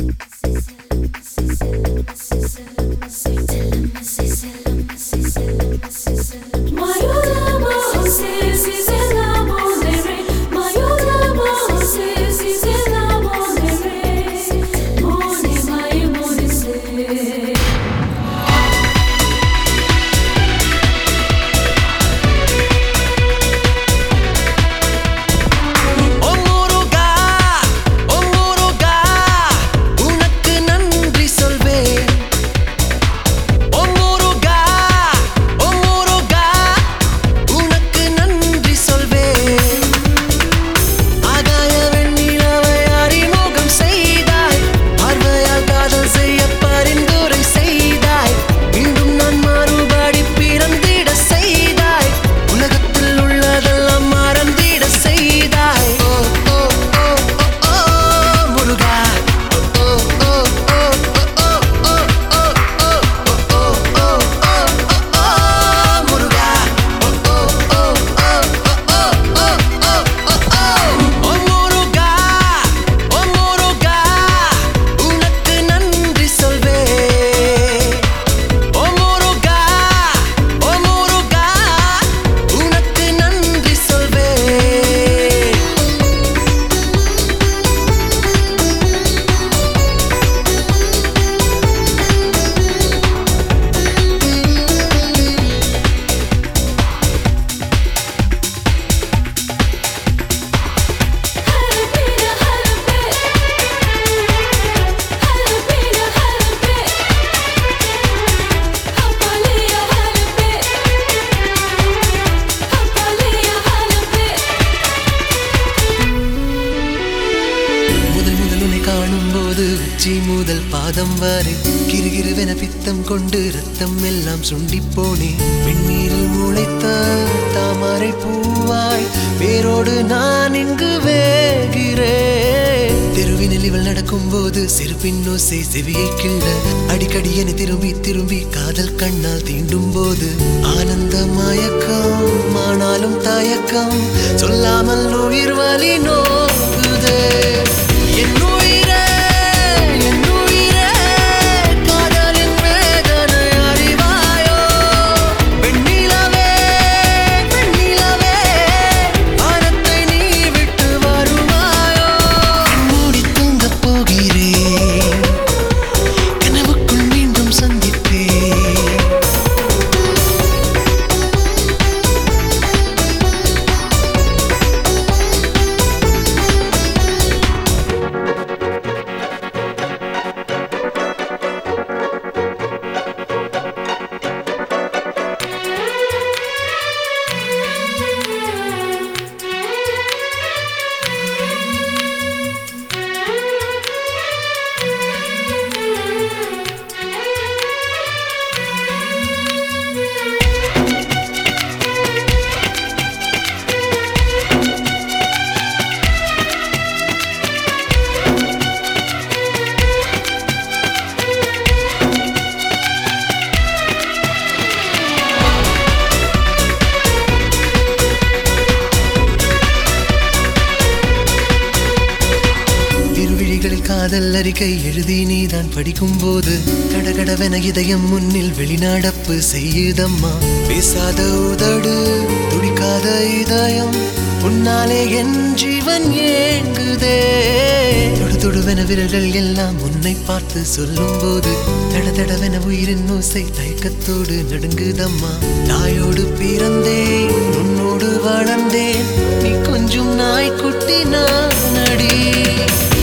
ஓ முருகா ஓ முருகா உனக்கு நன்றி சொல்வேன் ஓ முருகா ஓ முருகா உனக்கு நன்றி சொல்வேன் ஆகாய வெண்ணிலவை அறிமுகம் செய்தாய் பார்வையால் காதல் செய்ய பரிந்துரை செய்தாய் மீண்டும் நான் மறுபடி பிறந்திட செய்தாய் உலகத்தில் உள்ளதெல்லாம் மறந்திட செய்தாய் ஓ ஓ ஓ ஓ ஓ முருகா ஓ ஓ ஓ ஓ ஓ ஓ ஓ ஓ ஓ ஓ ஓ ஓ முருகா ஓ ஓ ஓ ஓ ஓ ஓ ஓ முருகா ஓ முருகா உனக்கு நன்றி சொல்வேன் ஓ முருகா ஓ முருகா உனக்கு நன்றி சொல்வேன் முதல் முதல் உன்னை காணும் போது உச்சி முதல் பாதம் வரை கிருகிருவென பித்தம் கொண்டு ரத்தம் எல்லாம் சுண்டி போனேன் வெந்நீரில் முளைத்த தாமரை பூவாய் வேரோடு நான் இங்கு வேகிறேன் தெருவினில் இவள் நடக்கும் போது செருப்பின் ஓசை செவியை கிள்ள அடிக்கடி என திரும்பி திரும்பி காதல் கண்ணால் தீண்டும் போது ஆனந்த மயக்கம் ஆனாலும் தயக்கம் சொல்லாமல் உயிர் வலி நோக்குதே என் உயிரே, என் உயிரே, காதலின் வேதனை அறிவாயோ? வெண்ணிலவே, வெண்ணிலவே, வானத்தை நீ விட்டு வருவாயோ? மூடி தூங்கப் போகிறேன் கனவுக்குள் மீண்டும் சந்திப்பேன் திருவிழிகளில் காதல் அறிக்கை எழுதி நீதான் படிக்கும் போது கடகடவென இதயம் முன்னில் வெளிநடப்பு செய்யுதம்மா பேசாத உதடு துடிக்காத இதயம் உன்னாலே என் ஜீவன் ஏங்குதே தொடு தொடுவென விரல்கள் எல்லாம் உன்னை பார்த்து சொல்லும் போது தட தடவென உயிரின் ஓசை தயக்கத்தோடு நடுங்குதம்மா தாயோடு பிறந்தேன் உன்னோடு வளர்ந்தேன் நீ கொஞ்சம் நாய்க்குட்டி நான் அடி